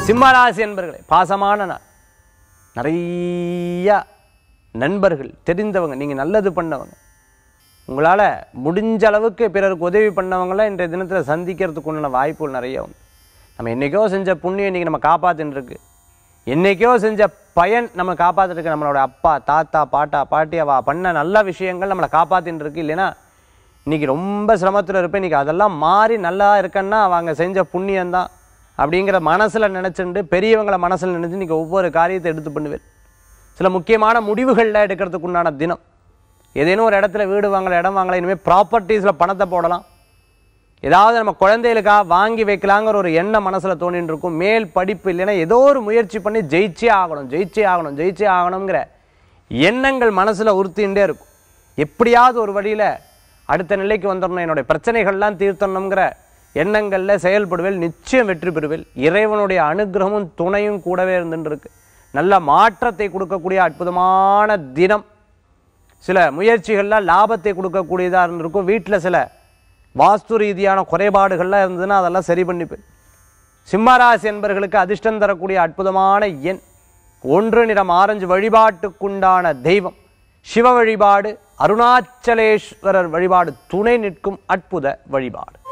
சிம்மராசி என்பர்களே பாசமான நாள் நிறைய நண்பர்கள் தெரிந்தவங்க நீங்கள் நல்லது பண்ணவங்க உங்களால் முடிஞ்ச அளவுக்கு பிறருக்கு உதவி பண்ணவங்களாம் இன்றைய தினத்தில் சந்திக்கிறதுக்கு உண்டான வாய்ப்புகள் நிறைய உண்டு நம்ம என்றைக்கோ செஞ்ச புண்ணியம் இன்றைக்கி நம்ம காப்பாற்றின்னு இருக்கு என்றைக்கோ செஞ்ச பயன் நம்ம காப்பாற்றிட்டு இருக்கு நம்மளோட அப்பா தாத்தா பாட்டா பாட்டி அவ பண்ண நல்ல விஷயங்கள் நம்மளை காப்பாற்றின்னு இருக்கு இல்லைன்னா இன்னைக்கு ரொம்ப சிரமத்தில் இருப்பேன் இன்னைக்கு அதெல்லாம் மாறி நல்லா இருக்கேன்னா அவங்க செஞ்ச புண்ணியம்தான் அப்படிங்கிற மனசில் நினச்சிண்டு பெரியவங்களை மனசில் நினச்சி இன்னைக்கு ஒவ்வொரு காரியத்தை எடுத்து பண்ணுவேன் சில முக்கியமான முடிவுகளில் எடுக்கிறதுக்கு உண்டான தினம் ஏதேனும் ஒரு இடத்துல வீடு வாங்கல இடம் வாங்கல இனிமேல் ப்ராப்பர்ட்டிஸில் பணத்தை போடலாம் ஏதாவது நம்ம குழந்தைகளுக்காக வாங்கி வைக்கலாங்கிற ஒரு எண்ணம் மனசில் தோணிட்டு இருக்கும் மேல் படிப்பு இல்லைன்னா ஏதோ ஒரு முயற்சி பண்ணி ஜெயிச்சே ஆகணும் ஜெயிச்சே ஆகணும் ஜெயிச்சே ஆகணுங்கிற எண்ணங்கள் மனசில் உறுத்திகிட்டே இருக்கும் எப்படியாவது ஒரு வழியில் அடுத்த நிலைக்கு வந்துடணும் என்னுடைய பிரச்சனைகள்லாம் தீர்த்தணுங்கிற எண்ணங்களில் செயல்படுவேல் நிச்சயம் வெற்றி பெறுவேல் இறைவனுடைய அனுகிரகமும் துணையும் கூடவே இருந்துட்டு இருக்கு நல்ல மாற்றத்தை கொடுக்கக்கூடிய அற்புதமான தினம் சில முயற்சிகள்லாம் லாபத்தை கொடுக்கக்கூடியதாக இருந்திருக்கும் வீட்டில் சில வாஸ்து ரீதியான குறைபாடுகள்லாம் இருந்ததுன்னா அதெல்லாம் சரி பண்ணிப்பேன் சிம்மராசி என்பர்களுக்கு அதிர்ஷ்டம் தரக்கூடிய அற்புதமான எண் ஒன்று நிறம் ஆரஞ்சு வழிபாட்டுக்குண்டான தெய்வம் சிவ வழிபாடு அருணாச்சலேஸ்வரர் வழிபாடு துணை நிற்கும் அற்புத வழிபாடு